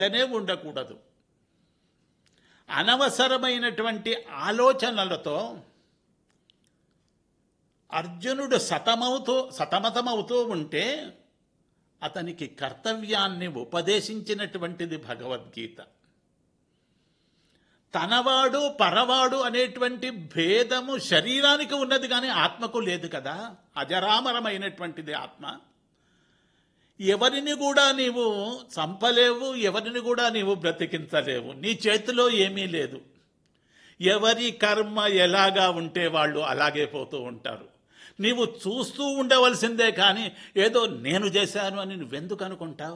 వెంటనే ఉండకూడదు అనవసరమైనటువంటి ఆలోచనలతో అర్జునుడు సతమవుతూ సతమతమవుతూ ఉంటే అతనికి కర్తవ్యాన్ని ఉపదేశించినటువంటిది భగవద్గీత తనవాడు పరవాడు అనేటువంటి భేదము శరీరానికి ఉన్నది కానీ ఆత్మకు లేదు కదా అజరామరమైనటువంటిది ఆత్మ ఎవరిని కూడా నీవు చంపలేవు ఎవరిని కూడా నీవు బ్రతికించలేవు నీ చేతిలో ఏమీ లేదు ఎవరి కర్మ ఎలాగా ఉంటే వాళ్ళు అలాగే పోతూ ఉంటారు నీవు చూస్తూ ఉండవలసిందే కానీ ఏదో నేను చేశాను అని నువ్వెందుకు అనుకుంటావు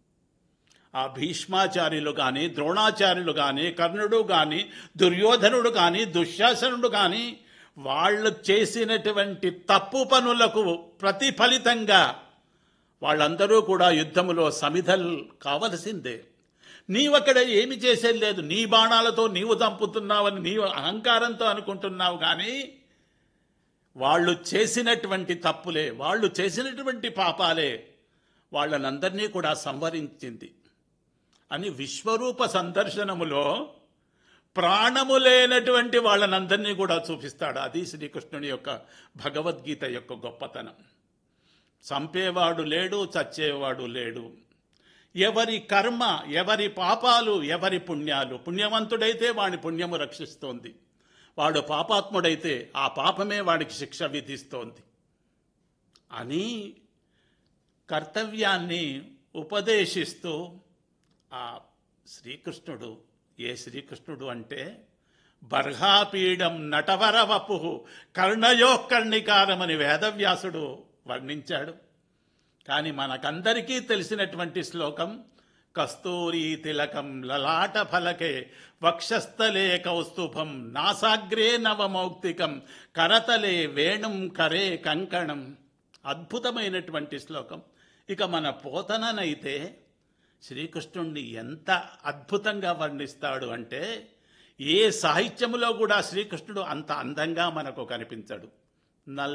ఆ భీష్మాచార్యులు కానీ ద్రోణాచార్యులు కానీ కర్ణుడు కానీ దుర్యోధనుడు కానీ దుశ్శాసనుడు కానీ వాళ్ళు చేసినటువంటి తప్పు పనులకు ప్రతిఫలితంగా వాళ్ళందరూ కూడా యుద్ధములో సమిధలు కావలసిందే నీవక్కడ ఏమి చేసేది లేదు నీ బాణాలతో నీవు చంపుతున్నావని నీవు అహంకారంతో అనుకుంటున్నావు కానీ వాళ్ళు చేసినటువంటి తప్పులే వాళ్ళు చేసినటువంటి పాపాలే వాళ్ళనందరినీ కూడా సంవరించింది అని విశ్వరూప సందర్శనములో ప్రాణము లేనటువంటి వాళ్ళనందరినీ కూడా చూపిస్తాడు అది శ్రీకృష్ణుని యొక్క భగవద్గీత యొక్క గొప్పతనం చంపేవాడు లేడు చచ్చేవాడు లేడు ఎవరి కర్మ ఎవరి పాపాలు ఎవరి పుణ్యాలు పుణ్యవంతుడైతే వాడి పుణ్యము రక్షిస్తోంది వాడు పాపాత్ముడైతే ఆ పాపమే వాడికి శిక్ష విధిస్తోంది అని కర్తవ్యాన్ని ఉపదేశిస్తూ ఆ శ్రీకృష్ణుడు ఏ శ్రీకృష్ణుడు అంటే బర్హాపీడం నటవర వపు కర్ణయో కర్ణికారమని వేదవ్యాసుడు వర్ణించాడు కానీ మనకందరికీ తెలిసినటువంటి శ్లోకం కస్తూరీ తిలకం లలాట ఫలకే వక్షస్థలే కౌస్తుభం నాసాగ్రే నవమౌక్తికం కరతలే వేణుం కరే కంకణం అద్భుతమైనటువంటి శ్లోకం ఇక మన పోతననైతే శ్రీకృష్ణుణ్ణి ఎంత అద్భుతంగా వర్ణిస్తాడు అంటే ఏ సాహిత్యములో కూడా శ్రీకృష్ణుడు అంత అందంగా మనకు కనిపించడు నల్